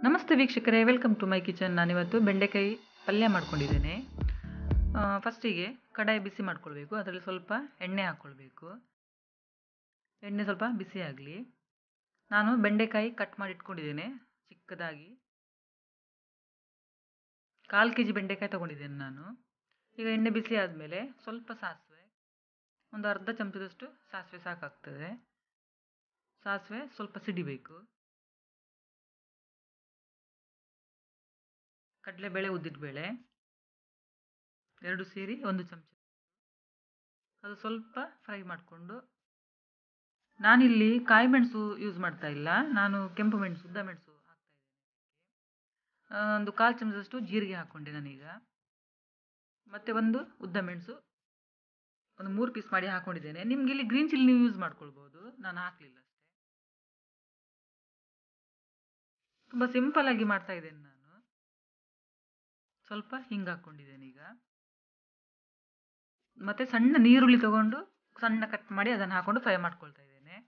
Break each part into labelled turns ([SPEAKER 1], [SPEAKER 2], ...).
[SPEAKER 1] ನಮಸ್ತೆ ವೀಕ್ಷಕರೇ welcome to my kitchen ನಾನಿವತ್ತು ಬೆಂಡೆಕಾಯಿ ಪಲ್ಯ ಮಾಡ್ಕೊಂಡಿದ್ದೇನೆ ಫಸ್ಟಿಗೆ ಕಡಾಯಿ ಬಿಸಿ ಮಾಡ್ಕೊಳ್ಬೇಕು ಅದರಲ್ಲಿ ಸ್ವಲ್ಪ ಎಣ್ಣೆ ಹಾಕ್ಕೊಳ್ಬೇಕು ಎಣ್ಣೆ ಸ್ವಲ್ಪ ಬಿಸಿ ಆಗಲಿ ನಾನು ಬೆಂಡೆಕಾಯಿ ಕಟ್ ಮಾಡಿ ಇಟ್ಕೊಂಡಿದ್ದೇನೆ ಚಿಕ್ಕದಾಗಿ ಕಾಲು ಕೆ ಜಿ ಬೆಂಡೆಕಾಯಿ ತೊಗೊಂಡಿದ್ದೇನೆ ನಾನು ಈಗ ಎಣ್ಣೆ ಬಿಸಿ ಆದಮೇಲೆ ಸ್ವಲ್ಪ ಸಾಸಿವೆ ಒಂದು ಅರ್ಧ ಚಮಚದಷ್ಟು ಸಾಸಿವೆ ಸಾಕಾಗ್ತದೆ ಸಾಸಿವೆ ಸ್ವಲ್ಪ ಸಿಡಿಬೇಕು ಕಡಲೆಬೇಳೆ ಉದ್ದಿನಬೇಳೆ ಎರಡು ಸೇರಿ ಒಂದು ಚಮಚ ಅದು ಸ್ವಲ್ಪ ಫ್ರೈ ಮಾಡಿಕೊಂಡು ನಾನಿಲ್ಲಿ ಕಾಯಿ ಮೆಣಸು ಯೂಸ್ ಮಾಡ್ತಾ ಇಲ್ಲ ನಾನು ಕೆಂಪು ಮೆಣಸು ಉದ್ದ ಮೆಣಸು ಹಾಕ್ತಾ ಇದ್ದೇನೆ ಒಂದು ಕಾಲು ಚಮಚದಷ್ಟು ಜೀರಿಗೆ ಹಾಕ್ಕೊಂಡೆ ನಾನೀಗ ಮತ್ತು ಒಂದು ಉದ್ದ ಮೆಣಸು ಒಂದು ಮೂರು ಪೀಸ್ ಮಾಡಿ ಹಾಕ್ಕೊಂಡಿದ್ದೇನೆ ನಿಮ್ಗೆ ಇಲ್ಲಿ ಗ್ರೀನ್ ಚಿಲ್ಲಿ ನೀವು ಯೂಸ್ ಮಾಡ್ಕೊಳ್ಬೋದು ನಾನು ಹಾಕಲಿಲ್ಲ ಅಷ್ಟೇ ತುಂಬ ಸಿಂಪಲ್ ಆಗಿ ಮಾಡ್ತಾ ಇದ್ದೇನೆ ನಾನು ಸ್ವಲ್ಪ ಹಿಂಗೆ ಹಾಕ್ಕೊಂಡಿದ್ದೇನೆ ಈಗ ಮತ್ತು ಸಣ್ಣ ನೀರುಳ್ಳಿ ತಗೊಂಡು ಸಣ್ಣ ಕಟ್ ಮಾಡಿ ಅದನ್ನು ಹಾಕೊಂಡು ಫ್ರೈ ಮಾಡ್ಕೊಳ್ತಾ ಇದ್ದೇನೆ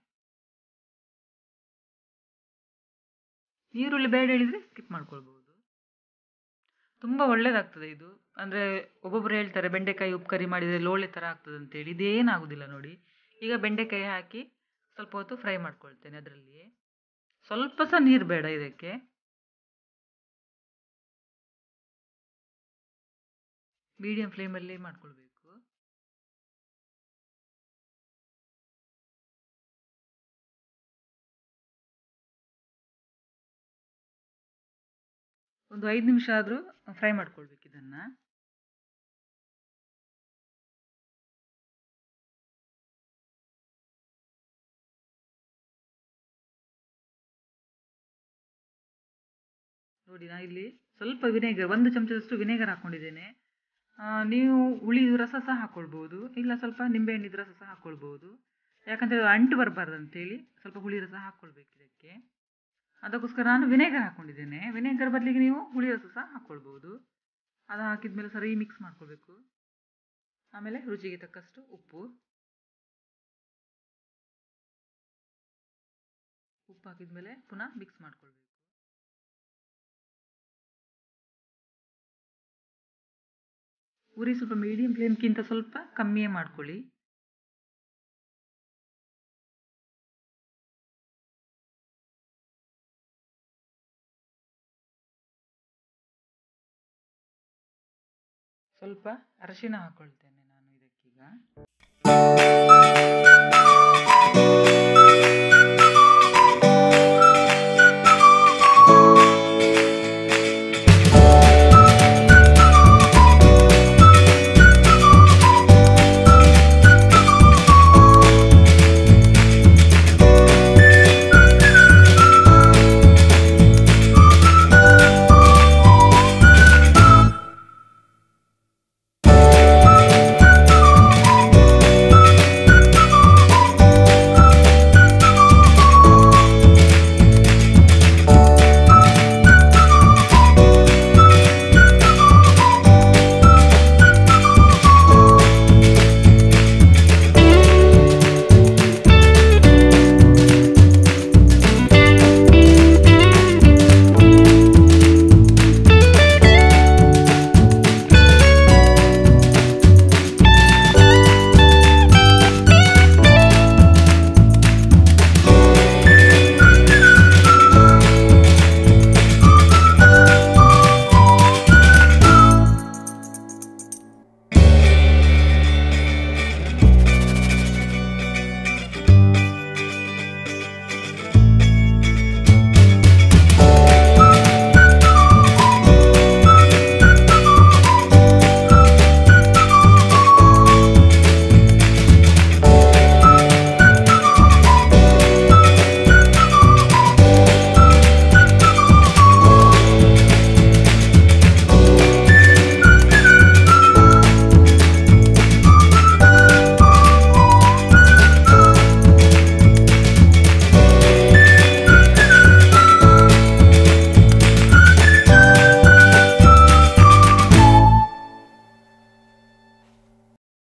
[SPEAKER 1] ನೀರುಳ್ಳಿ ಬೇಡ ಹೇಳಿದರೆ ಸ್ಕಿಪ್ ಮಾಡ್ಕೊಳ್ಬೋದು ತುಂಬ ಒಳ್ಳೇದಾಗ್ತದೆ ಇದು ಅಂದರೆ ಒಬ್ಬೊಬ್ಬರು ಹೇಳ್ತಾರೆ ಬೆಂಡೆಕಾಯಿ ಉಪ್ಪು ಕರಿ ಮಾಡಿದರೆ ಲೋಳೆ ಥರ ಆಗ್ತದೆ ಅಂತೇಳಿ ಇದೇನಾಗೋದಿಲ್ಲ ನೋಡಿ ಈಗ ಬೆಂಡೆಕಾಯಿ ಹಾಕಿ ಸ್ವಲ್ಪ ಹೊತ್ತು ಫ್ರೈ ಮಾಡ್ಕೊಳ್ತೇನೆ ಅದರಲ್ಲಿಯೇ ಸ್ವಲ್ಪ ಸಹ ನೀರು ಬೇಡ ಇದಕ್ಕೆ ಮೀಡಿಯಂ ಫ್ಲೇಮಲ್ಲಿ ಮಾಡ್ಕೊಳ್ಬೇಕು ಒಂದು ಐದು ನಿಮಿಷ ಆದರೂ ಫ್ರೈ ಮಾಡ್ಕೊಳ್ಬೇಕು ಇದನ್ನು ನೋಡಿ ನಾ ಇಲ್ಲಿ ಸ್ವಲ್ಪ ವಿನೇಗರ್ ಒಂದು ಚಮಚದಷ್ಟು ವಿನೇಗರ್ ಹಾಕ್ಕೊಂಡಿದ್ದೇನೆ ನೀವು ಹುಳಿದು ರಸ ಸಹ ಹಾಕ್ಕೊಳ್ಬೋದು ಇಲ್ಲ ಸ್ವಲ್ಪ ನಿಂಬೆಹಣ್ಣಿದ ರಸ ಸಹ ಹಾಕ್ಕೊಳ್ಬೋದು ಯಾಕಂದರೆ ಅಂಟು ಬರಬಾರ್ದು ಅಂತೇಳಿ ಸ್ವಲ್ಪ ಹುಳಿ ರಸ ಹಾಕ್ಕೊಳ್ಬೇಕು ಇದಕ್ಕೆ ಅದಕ್ಕೋಸ್ಕರ ನಾನು ವಿನೇಗರ್ ಹಾಕ್ಕೊಂಡಿದ್ದೇನೆ ವಿನೇಗರ್ ಬದಲಿಗೆ ನೀವು ಹುಳಿ ರಸ ಸಹ ಹಾಕ್ಕೊಳ್ಬೋದು ಅದು ಹಾಕಿದ ಮೇಲೆ ಸರಿ ಮಿಕ್ಸ್ ಮಾಡ್ಕೊಳ್ಬೇಕು ಆಮೇಲೆ ರುಚಿಗೆ ತಕ್ಕಷ್ಟು ಉಪ್ಪು ಉಪ್ಪು ಹಾಕಿದ ಮೇಲೆ ಪುನಃ ಮಿಕ್ಸ್ ಮಾಡ್ಕೊಳ್ಬೇಕು ಉರಿ ಸ್ವಲ್ಪ ಮೀಡಿಯಂ ಫ್ಲೇಮ್ಗಿಂತ ಸ್ವಲ್ಪ ಕಮ್ಮಿಯೇ ಮಾಡ್ಕೊಳ್ಳಿ ಸ್ವಲ್ಪ ಅರಶಿನ ಹಾಕ್ಕೊಳ್ತೇನೆ ನಾನು ಇದಕ್ಕೀಗ